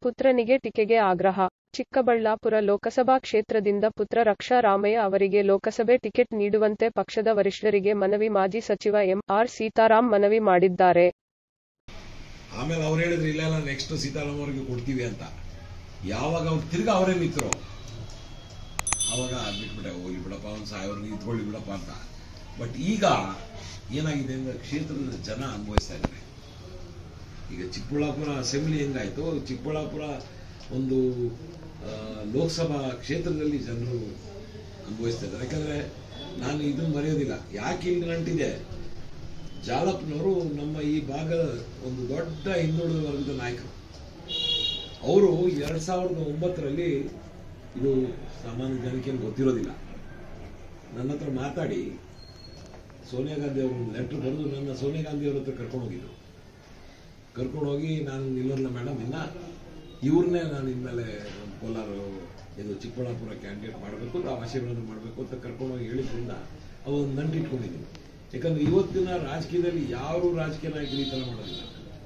ಪುತ್ರನಿಗೆ ಟಿಕೆಗೆ ಆಗ್ರಹ ಚಿಕ್ಕಬಳ್ಳಾಪುರ ಲೋಕಸಭಾ ಕ್ಷೇತ್ರದಿಂದ ಪುತ್ರ ರಕ್ಷಾ ರಾಮಯ್ಯ ಅವರಿಗೆ ಲೋಕಸಭೆ ಟಿಕೆಟ್ ನೀಡುವಂತೆ ಪಕ್ಷದ ವರಿಷ್ಠರಿಗೆ ಮನವಿ ಮಾಜಿ ಸಚಿವ ಎಂ. ಆರ್. ಸೀತಾರಾಮ್ ಮನವಿ ಮಾಡಿದ್ದಾರೆ. ಆಮೇಲೆ ಅವ್ರು ಹೇಳಿದ್ರು ಇಲ್ಲ ಇಲ್ಲ ನೆಕ್ಸ್ಟ್ ಸೀತಾರಾಮ್ ಅವರಿಗೆ ಕೊಡ್ತೀವಿ ಅಂತ ಯಾವಾಗ ಅವ್ರು ತಿರ್ಗಾ ಅವರೇ ನಿಂತರು ಆವಾಗ ಬಿಟ್ಬಿಟ್ಟೆ ಹೋಗ್ಲಿ ಬಿಡಪ್ಪ ಅವ್ನು ಸಾಯೋರ್ಗೆ ಇದ್ಕೊಳ್ಳಿ ಬಿಡಪ್ಪ ಅಂತ ಬಟ್ ಈಗ ಏನಾಗಿದೆ ಅಂದ್ರೆ ಕ್ಷೇತ್ರದ ಜನ ಅನುಭವಿಸ್ತಾ ಇದ್ದಾರೆ ಈಗ ಚಿಕ್ಕಬಳ್ಳಾಪುರ ಅಸೆಂಬ್ಲಿ ಹೆಂಗಾಯ್ತು ಚಿಕ್ಕಬಳ್ಳಾಪುರ ಒಂದು ಆ, ಲೋಕಸಭಾ ಕ್ಷೇತ್ರದಲ್ಲಿ ಜನರು ಅನುಭವಿಸ್ತಾ ಇದ್ದಾರೆ ಯಾಕಂದ್ರೆ ನಾನು ಇದನ್ನು ಮರೆಯೋದಿಲ್ಲ ಯಾಕೆ ಇಲ್ಲಿ ನಂಟಿದೆ ಜಾಲಪ್ಪನವರು ನಮ್ಮ ಈ ಭಾಗದ ಒಂದು ದೊಡ್ಡ ಹಿಂದುಳಿದ ವರ್ಗದ ನಾಯಕರು ಅವರು ಎರಡ್ ಸಾವಿರದ ಒಂಬತ್ತರಲ್ಲಿ ಇದು ಸಾಮಾನ್ಯ ಜನಕ್ಕೆ ಗೊತ್ತಿರೋದಿಲ್ಲ ನನ್ನ ಹತ್ರ ಮಾತಾಡಿ ಸೋನಿಯಾ ಗಾಂಧಿ ಅವರು ಲೆಟರ್ ಬರೆದು ನನ್ನ ಸೋನಿಯಾ ಗಾಂಧಿ ಅವ್ರ ಹತ್ರ ಕರ್ಕೊಂಡು ಹೋಗಿದ್ರು ಕರ್ಕೊಂಡು ಹೋಗಿ ನಾನು ನಿಲ್ಲಲ್ಲ ಮೇಡಮ್ ಇನ್ನ ಇವ್ರನ್ನೇ ನಾನು ಇನ್ಮೇಲೆ ನಮ್ಮ ಕೋಲಾರ ಇದು ಚಿಕ್ಕಬಳ್ಳಾಪುರ ಕ್ಯಾಂಡಿಡೇಟ್ ಮಾಡಬೇಕು ತಾವು ಆಶೀರ್ವಾದ ಮಾಡಬೇಕು ಅಂತ ಕರ್ಕೊಂಡು ಹೋಗಿ ಹೇಳಿದ್ರಿಂದ ಅವು ಒಂದು ನಂಟು ಇಟ್ಕೊಂಡಿದ್ದೀನಿ ಯಾಕಂದ್ರೆ ಇವತ್ತಿನ ರಾಜಕೀಯದಲ್ಲಿ ಯಾರು ರಾಜಕೀಯ ನಾಯಕರು ಈ ಥರ ಮಾಡೋದಿಲ್ಲ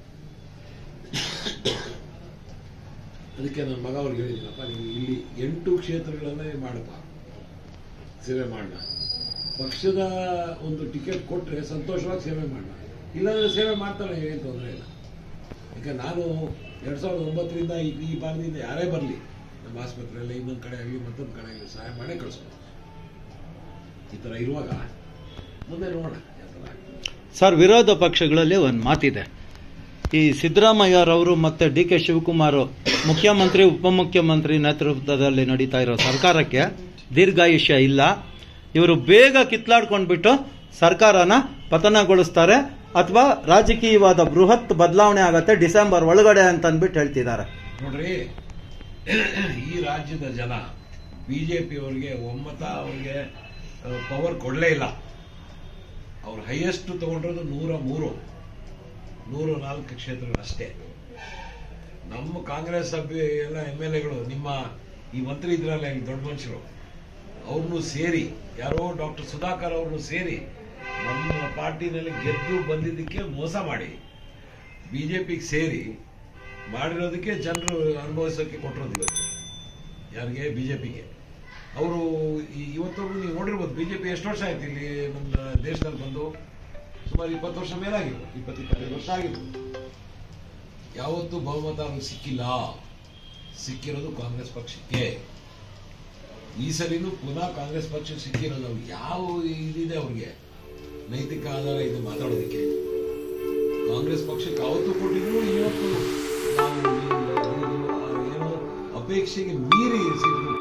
ಅದಕ್ಕೆ ನನ್ನ ಮಗ ಅವ್ರಿಗೆ ಹೇಳಿದ್ದೀನಪ್ಪ ನೀವು ಇಲ್ಲಿ ಎಂಟು ಕ್ಷೇತ್ರಗಳನ್ನೇ ಮಾಡಪ್ಪ ಸೇವೆ ಮಾಡೋಣ ಪಕ್ಷದ ಒಂದು ಟಿಕೆಟ್ ಕೊಟ್ಟರೆ ಸಂತೋಷವಾಗಿ ಸೇವೆ ಮಾಡೋಣ ಇಲ್ಲಾಂದ್ರೆ ಸೇವೆ ಮಾಡ್ತಾನೆ ಏನು ತೊಂದರೆ ಇಲ್ಲ ಯಾಕೆ ನಾನು ಎರಡು ಸಾವಿರದ ಒಂಬತ್ತರಿಂದ ಈ ಈ ಭಾಗದಿಂದ ಯಾರೇ ಬರಲಿ ನಮ್ಮ ಆಸ್ಪತ್ರೆಯಲ್ಲಿ ಇನ್ನೊಂದು ಕಡೆ ಆಗಲಿ ಮತ್ತೊಂದು ಕಡೆ ಆಗಲಿ ಸಹಾಯ ಮಾಡೇ ಕಳಿಸ್ಬೋದು ಈ ಥರ ಇರುವಾಗ ಮುಂದೆ ನೋಡೋಣ ಯಾವ ಥರ ಆಗ್ತದೆ. ಸರ್ ವಿರೋಧ ಪಕ್ಷಗಳಲ್ಲಿ ಒಂದು ಮಾತಿದೆ ಈ ಸಿದ್ದರಾಮಯ್ಯರವರು ಮತ್ತೆ ಡಿ ಕೆ ಶಿವಕುಮಾರ್ ಮುಖ್ಯಮಂತ್ರಿ ಉಪಮುಖ್ಯಮಂತ್ರಿ ನೇತೃತ್ವದಲ್ಲಿ ನಡೀತಾ ಇರೋ ಸರ್ಕಾರಕ್ಕೆ ದೀರ್ಘಾಯುಷ್ಯ ಇಲ್ಲ ಇವರು ಬೇಗ ಕಿತ್ಲಾಡ್ಕೊಂಡ್ಬಿಟ್ಟು ಸರ್ಕಾರನ ಪತನಗೊಳಿಸ್ತಾರೆ ಅಥವಾ ರಾಜಕೀಯವಾದ ಬೃಹತ್ ಬದಲಾವಣೆ ಆಗತ್ತೆ ಡಿಸೆಂಬರ್ ಒಳಗಡೆ ಅಂತ ಅಂದ್ಬಿಟ್ಟು ಹೇಳ್ತಿದ್ದಾರೆ ನೋಡ್ರಿ ಈ ರಾಜ್ಯದ ಜನ ಬಿಜೆಪಿ ಅವರಿಗೆ ಒಮ್ಮತ ಅವ್ರಿಗೆ ಪವರ್ ಕೊಡಲೇ ಇಲ್ಲ ಅವ್ರು ಹೈಯೆಸ್ಟ್ ತಗೊಂಡಿರೋದು ನೂರ ಮೂರು ನೂರ ನಾಲ್ಕು ಕ್ಷೇತ್ರಗಳಷ್ಟೇ ನಮ್ಮ ಕಾಂಗ್ರೆಸ್ ಸಭ್ಯ ಎಲ್ಲ ಎಮ್ ಎಲ್ ಎಗಳು ನಿಮ್ಮ ಈ ಮಂತ್ರಿ ಇದ್ರಲ್ಲ ಇಲ್ಲಿ ದೊಡ್ಡ ಮನುಷ್ಯರು ಅವ್ರನ್ನೂ ಸೇರಿ ಯಾರೋ ಡಾಕ್ಟರ್ ಸುಧಾಕರ್ ಅವ್ರನ್ನೂ ಸೇರಿ ನಮ್ಮ ಪಾರ್ಟಿನಲ್ಲಿ ಗೆದ್ದು ಬಂದಿದ್ದಕ್ಕೆ ಮೋಸ ಮಾಡಿ ಬಿಜೆಪಿಗೆ ಸೇರಿ ಮಾಡಿರೋದಕ್ಕೆ ಜನರು ಅನುಭವಿಸೋಕೆ ಕೊಟ್ಟಿರೋದು ಇವತ್ತು ಯಾರಿಗೆ ಬಿಜೆಪಿಗೆ ಅವರು ಇವತ್ತವರೆಗೂ ನೀವು ನೋಡಿರ್ಬೋದು ಬಿಜೆಪಿ ಎಷ್ಟು ವರ್ಷ ಆಯ್ತು ಇಲ್ಲಿ ನಮ್ಮ ದೇಶದಲ್ಲಿ ಬಂದು ಸುಮಾರು ಇಪ್ಪತ್ತು ವರ್ಷ ಮೇಲಾಗಿರ್ಬೋದು ಇಪ್ಪತ್ತು ಇಪ್ಪತ್ತೈದು ವರ್ಷ ಆಗಿರ್ಬೋದು ಯಾವತ್ತೂ ಬಹುಮತ ಅವ್ರಿಗೆ ಸಿಕ್ಕಿಲ್ಲ ಸಿಕ್ಕಿರೋದು ಕಾಂಗ್ರೆಸ್ ಪಕ್ಷಕ್ಕೆ ಈ ಸಲಿನೂ ಪುನಃ ಕಾಂಗ್ರೆಸ್ ಪಕ್ಷಕ್ಕೆ ಸಿಕ್ಕಿರೋದು ಅವ್ರಿಗೆ ಯಾವ ಇದಿದೆ ಅವ್ರಿಗೆ ನೈತಿಕ ಆಧಾರ ಇದು ಮಾತಾಡೋದಕ್ಕೆ ಕಾಂಗ್ರೆಸ್ ಪಕ್ಷಕ್ಕೆ ಅವತ್ತು ಕೊಟ್ಟಿದ್ರು ಇವತ್ತು ನಾವು ಈ- ಈ- ಏನೋ ಅಪೇಕ್ಷೆಗೆ ಮೀರಿ ಸೀಟು